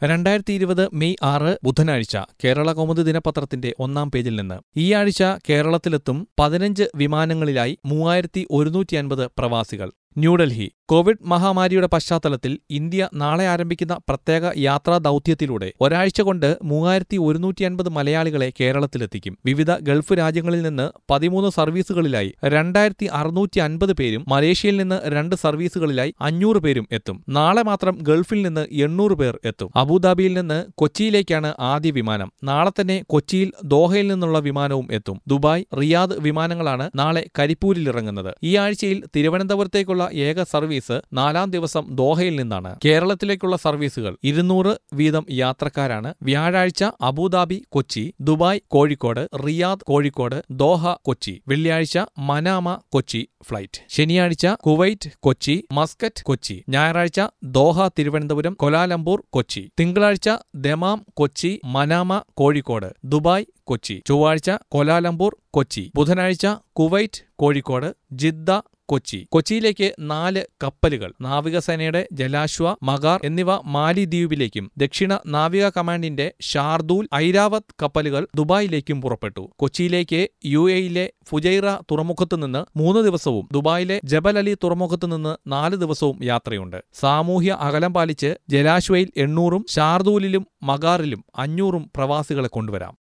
രണ്ടായിരത്തി ഇരുപത് മെയ് ആറ് ബുധനാഴ്ച കേരള കൗമുദി ദിനപത്രത്തിന്റെ ഒന്നാം പേജിൽ നിന്ന് ഈ ആഴ്ച കേരളത്തിലെത്തും പതിനഞ്ച് വിമാനങ്ങളിലായി മൂവായിരത്തി ഒരുന്നൂറ്റി അൻപത് പ്രവാസികൾ ന്യൂഡൽഹി കോവിഡ് മഹാമാരിയുടെ പശ്ചാത്തലത്തിൽ ഇന്ത്യ നാളെ ആരംഭിക്കുന്ന പ്രത്യേക യാത്രാ ദൗത്യത്തിലൂടെ ഒരാഴ്ച കൊണ്ട് മൂവായിരത്തി ഒരുന്നൂറ്റി അൻപത് മലയാളികളെ കേരളത്തിലെത്തിക്കും വിവിധ ഗൾഫ് രാജ്യങ്ങളിൽ നിന്ന് പതിമൂന്ന് സർവീസുകളിലായി രണ്ടായിരത്തി അറുന്നൂറ്റി അൻപത് പേരും മലേഷ്യയിൽ നിന്ന് രണ്ട് സർവീസുകളിലായി അഞ്ഞൂറ് പേരും എത്തും നാളെ മാത്രം ഗൾഫിൽ നിന്ന് എണ്ണൂറ് പേർ എത്തും അബുദാബിയിൽ നിന്ന് കൊച്ചിയിലേക്കാണ് ആദ്യ വിമാനം നാളെ തന്നെ കൊച്ചിയിൽ ദോഹയിൽ നിന്നുള്ള വിമാനവും എത്തും ദുബായ് റിയാദ് വിമാനങ്ങളാണ് നാളെ കരിപ്പൂരിൽ ഇറങ്ങുന്നത് ഈ ആഴ്ചയിൽ തിരുവനന്തപുരത്തേക്കുള്ള ഏക സർവീസ് നാലാം ദിവസം ദോഹയിൽ നിന്നാണ് കേരളത്തിലേക്കുള്ള സർവീസുകൾ ഇരുന്നൂറ് വീതം യാത്രക്കാരാണ് വ്യാഴാഴ്ച Abu Dhabi Kochi Dubai Kozhikode Riyadh Kozhikode Doha Kochi വെള്ളിയാഴ്ച മനാമ കൊച്ചി ഫ്ലൈറ്റ് ശനിയാഴ്ച കുവൈറ്റ് കൊച്ചി മസ്കറ്റ് കൊച്ചി ഞായറാഴ്ച ദോഹ തിരുവനന്തപുരം കൊലാലംപൂർ കൊച്ചി തിങ്കളാഴ്ച Dammam Kochi Manama Kozhikode Dubai Kochi ചൊവ്വാഴ്ച കൊലാലംപൂർ കൊച്ചി ബുധനാഴ്ച കുവൈറ്റ് കോഴിക്കോട് ജിദ്ദ കൊച്ചി കൊച്ചിയിലേക്ക് നാല് കപ്പലുകൾ നാവികസേനയുടെ ജലാശ്വ മഗാർ എന്നിവ മാലിദ്വീപിലേക്കും ദക്ഷിണ നാവിക കമാൻഡിന്റെ ഷാർദൂൽ ഐരാവത് കപ്പലുകൾ ദുബായിലേക്കും പുറപ്പെട്ടു കൊച്ചിയിലേക്ക് യു എയിലെ ഫുജൈറ തുറമുഖത്തു നിന്ന് മൂന്ന് ദിവസവും ദുബായിലെ ജബൽ അലി തുറമുഖത്തു നിന്ന് നാല് ദിവസവും യാത്രയുണ്ട് സാമൂഹ്യ അകലം പാലിച്ച് ജലാശ്വയിൽ എണ്ണൂറും ഷാർദൂലിലും മഗാറിലും അഞ്ഞൂറും പ്രവാസികളെ കൊണ്ടുവരാം